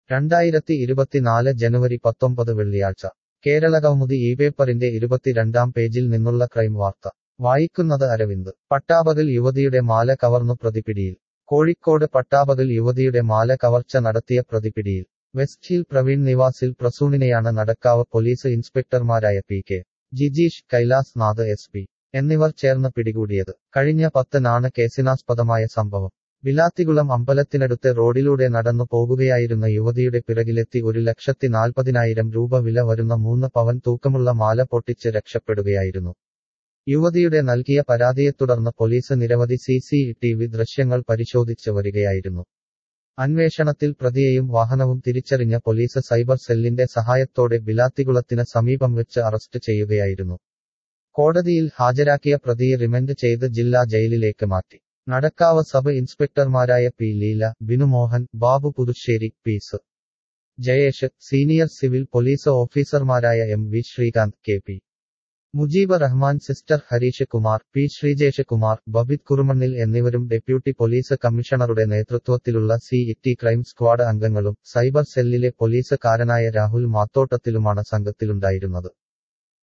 രണ്ടായിരത്തി ഇരുപത്തിനാല് ജനുവരി പത്തൊമ്പത് വെള്ളിയാഴ്ച കേരളകൗമുദി ഈ പേപ്പറിന്റെ ഇരുപത്തിരണ്ടാം പേജിൽ നിന്നുള്ള ക്രൈം വാർത്ത വായിക്കുന്നത് അരവിന്ദ് പട്ടാപകൽ യുവതിയുടെ മാല കവർന്നു പ്രതിപിടിയിൽ കോഴിക്കോട് പട്ടാപകൽ യുവതിയുടെ മാല കവർച്ച നടത്തിയ പ്രതിപിടിയിൽ വെസ്റ്റ് ഹിൽ പ്രവീൺ നിവാസിൽ പ്രസൂണിനെയാണ് നടക്കാവ് പോലീസ് ഇൻസ്പെക്ടർമാരായ P K Jijeesh Kailas Nath S P എന്നിവർ ചേർന്ന് പിടികൂടിയത് കഴിഞ്ഞ പത്തിനാണ് കേസിനാസ്പദമായ സംഭവം വിലാത്തികുളം അമ്പലത്തിനടുത്ത് റോഡിലൂടെ നടന്നു പോകുകയായിരുന്ന യുവതിയുടെ പിറകിലെത്തി ഒരു ലക്ഷത്തി നാൽപ്പതിനായിരം രൂപ വില വരുന്ന മൂന്ന് പവൻ തൂക്കമുള്ള മാല പൊട്ടിച്ച് രക്ഷപ്പെടുകയായിരുന്നു യുവതിയുടെ നൽകിയ പരാതിയെ തുടർന്ന് പോലീസ് നിരവധി സി സി ടി വി ദൃശ്യങ്ങൾ പരിശോധിച്ച് വരികയായിരുന്നു അന്വേഷണത്തിൽ പ്രതിയെയും വാഹനവും തിരിച്ചറിഞ്ഞ പോലീസ് സൈബർ സെല്ലിന്റെ സഹായത്തോടെ ബിലാത്തികുളത്തിന് സമീപം വെച്ച് അറസ്റ്റ് ചെയ്യുകയായിരുന്നു കോടതിയിൽ ഹാജരാക്കിയ പ്രതിയെ റിമൻഡ് ചെയ്ത് ജില്ലാ ജയിലിലേക്ക് മാറ്റി നടക്കാവ് സബ് ഇൻസ്പെക്ടർമാരായ പി ലീല ബിനുമോഹൻ ബാബു പുതുശ്ശേരി പീസ് ജയേഷ് സീനിയർ സിവിൽ പോലീസ് ഓഫീസർമാരായ M V Sreekanth K P Mujeeb Rahman സിസ്റ്റർ ഹരീഷ് കുമാർ പി ശ്രീജേഷ് കുമാർ ബബിത് കുറുമണ്ണിൽ എന്നിവരും ഡെപ്യൂട്ടി പോലീസ് കമ്മീഷണറുടെ നേതൃത്വത്തിലുള്ള സി ഇറ്റി ക്രൈം സ്ക്വാഡ് അംഗങ്ങളും സൈബർ സെല്ലിലെ പോലീസുകാരനായ രാഹുൽ മാത്തോട്ടത്തിലുമാണ് സംഘത്തിലുണ്ടായിരുന്നത്